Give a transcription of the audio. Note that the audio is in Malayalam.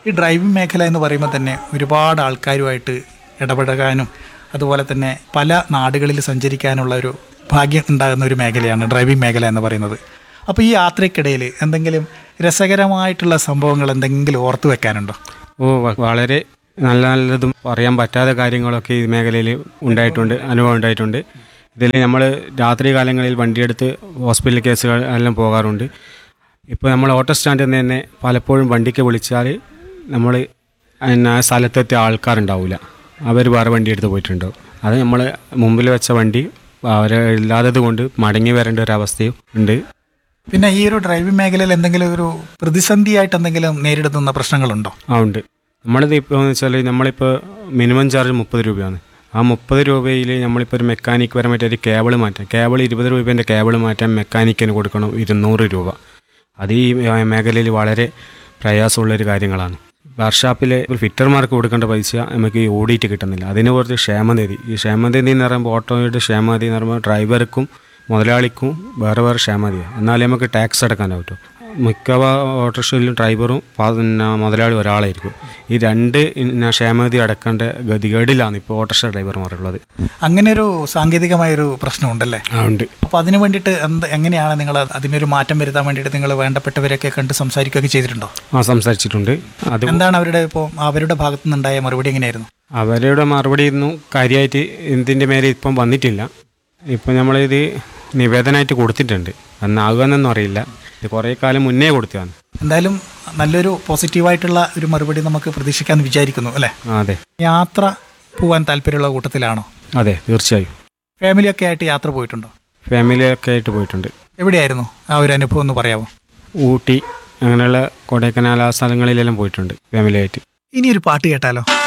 ഈ ഡ്രൈവിംഗ് മേഖല എന്ന് പറയുമ്പോൾ തന്നെ ഒരുപാട് ആൾക്കാരുമായിട്ട് ഇടപഴകാനും അതുപോലെ തന്നെ പല നാടുകളിൽ സഞ്ചരിക്കാനുള്ള ഒരു ഭാഗ്യം ഉണ്ടാകുന്ന ഒരു മേഖലയാണ് ഡ്രൈവിംഗ് മേഖല എന്ന് പറയുന്നത് അപ്പോൾ ഈ യാത്രയ്ക്കിടയിൽ എന്തെങ്കിലും രസകരമായിട്ടുള്ള സംഭവങ്ങൾ എന്തെങ്കിലും ഓർത്തു വെക്കാനുണ്ടോ ഓ വ- വളരെ നല്ല നല്ലതും പറയാൻ പറ്റാത്ത കാര്യങ്ങളൊക്കെ ഈ മേഖലയിൽ ഉണ്ടായിട്ടുണ്ട് അനുഭവം ഉണ്ടായിട്ടുണ്ട് ഇതിൽ നമ്മൾ രാത്രി കാലങ്ങളിൽ വണ്ടിയെടുത്ത് ഹോസ്പിറ്റൽ കേസുകൾ എല്ലാം പോകാറുണ്ട് ഇപ്പോൾ നമ്മൾ ഓട്ടോ സ്റ്റാൻഡിൽ നിന്ന് തന്നെ പലപ്പോഴും വണ്ടിക്ക് വിളിച്ചാൽ നമ്മൾ പിന്നെ ആ സ്ഥലത്തെത്തിയ ആൾക്കാരുണ്ടാവില്ല അവർ വേറെ വണ്ടി എടുത്ത് പോയിട്ടുണ്ടാവും അത് നമ്മൾ മുമ്പിൽ വെച്ച വണ്ടി അവരെ ഇല്ലാത്തത് കൊണ്ട് മടങ്ങി വരേണ്ട ഒരു അവസ്ഥയും ഉണ്ട് പിന്നെ ഈ ഒരു ഡ്രൈവിംഗ് മേഖലയിൽ എന്തെങ്കിലും ഒരു പ്രതിസന്ധിയായിട്ട് എന്തെങ്കിലും നേരിടുന്ന പ്രശ്നങ്ങളുണ്ടോ ആ ഉണ്ട് നമ്മളിത് ഇപ്പോൾ എന്ന് വെച്ചാൽ നമ്മളിപ്പോൾ മിനിമം ചാർജ് മുപ്പത് രൂപയാണ് ആ മുപ്പത് രൂപയിൽ നമ്മളിപ്പോൾ ഒരു മെക്കാനിക്ക് പരമായിട്ട് ഒരു കേബിൾ മാറ്റാം കേബിൾ ഇരുപത് രൂപേൻ്റെ കേബിൾ മാറ്റാൻ മെക്കാനിക്കിന് കൊടുക്കണം ഇരുന്നൂറ് രൂപ അത് ഈ മേഖലയിൽ വളരെ പ്രയാസമുള്ളൊരു കാര്യങ്ങളാണ് വർക്ക്ഷോപ്പിൽ ഒരു ഫിറ്റർമാർക്ക് കൊടുക്കേണ്ട പൈസ നമുക്ക് ഈ ഓടിയിട്ട് കിട്ടുന്നില്ല അതിന് കുറച്ച് ക്ഷേമനിധി ഈ ക്ഷേമനിധി എന്ന് പറയുമ്പോൾ ഓട്ടോയുടെ ക്ഷേമനിധി എന്ന് പറയുമ്പോൾ ഡ്രൈവർക്കും മുതലാളിക്കും വേറെ വേറെ ക്ഷേമനിധിയാണ് എന്നാലേ നമുക്ക് ടാക്സ് അടക്കാൻ പറ്റും മിക്ക ഓട്ടോറിക്ഷയിലും ഡ്രൈവറും പ- പിന്നെ മുതലാളി ഒരാളായിരിക്കും ഈ രണ്ട് പിന്നെ ക്ഷേമനിധി അടക്കേണ്ട ഗതികേടിലാണ് ഇപ്പോൾ ഓട്ടോറിക്ഷ ഡ്രൈവർമാരുള്ളത് അങ്ങനെ ഒരു സാങ്കേതികമായൊരു പ്രശ്നമുണ്ടല്ലേ ആ ഉണ്ട് അപ്പോൾ അതിന് വേണ്ടിയിട്ട് എന്ത് എങ്ങനെയാണ് നിങ്ങൾ അതിനൊരു മാറ്റം വരുത്താൻ വേണ്ടിയിട്ട് നിങ്ങൾ വേണ്ടപ്പെട്ടവരെയൊക്കെ കണ്ട് സംസാരിക്കുകയൊക്കെ ചെയ്തിട്ടുണ്ടോ ആ സംസാരിച്ചിട്ടുണ്ട് അത് എന്താണ് അവരുടെ ഇപ്പോൾ അവരുടെ ഭാഗത്തു നിന്നുണ്ടായ മറുപടി എങ്ങനെയായിരുന്നു അവരുടെ മറുപടി ഒന്നും കാര്യമായിട്ട് ഇതിൻ്റെ മേലെ ഇപ്പം വന്നിട്ടില്ല ഇപ്പം നമ്മളിത് നിവേദനമായിട്ട് കൊടുത്തിട്ടുണ്ട് അന്നാകുമെന്നൊന്നും അറിയില്ല ഇത് കുറേ കാലം മുന്നേ കൊടുത്തതാണ് എന്തായാലും നല്ലൊരു പോസിറ്റീവായിട്ടുള്ള ഒരു മറുപടി നമുക്ക് പ്രതീക്ഷിക്കാമെന്ന് വിചാരിക്കുന്നു അല്ലേ ആ അതെ യാത്ര പോകാൻ താല്പര്യമുള്ള കൂട്ടത്തിലാണോ അതെ തീർച്ചയായും ഫാമിലിയൊക്കെ ആയിട്ട് യാത്ര പോയിട്ടുണ്ടോ ഫാമിലിയൊക്കെ ആയിട്ട് പോയിട്ടുണ്ട് എവിടെയായിരുന്നു ആ ഒരു അനുഭവം ഒന്ന് പറയാമോ ഊട്ടി അങ്ങനെയുള്ള കൊടൈക്കനാൽ ആ സ്ഥലങ്ങളിലെല്ലാം പോയിട്ടുണ്ട് ഫാമിലിയായിട്ട് ഇനി ഒരു പാട്ട് കേട്ടാലോ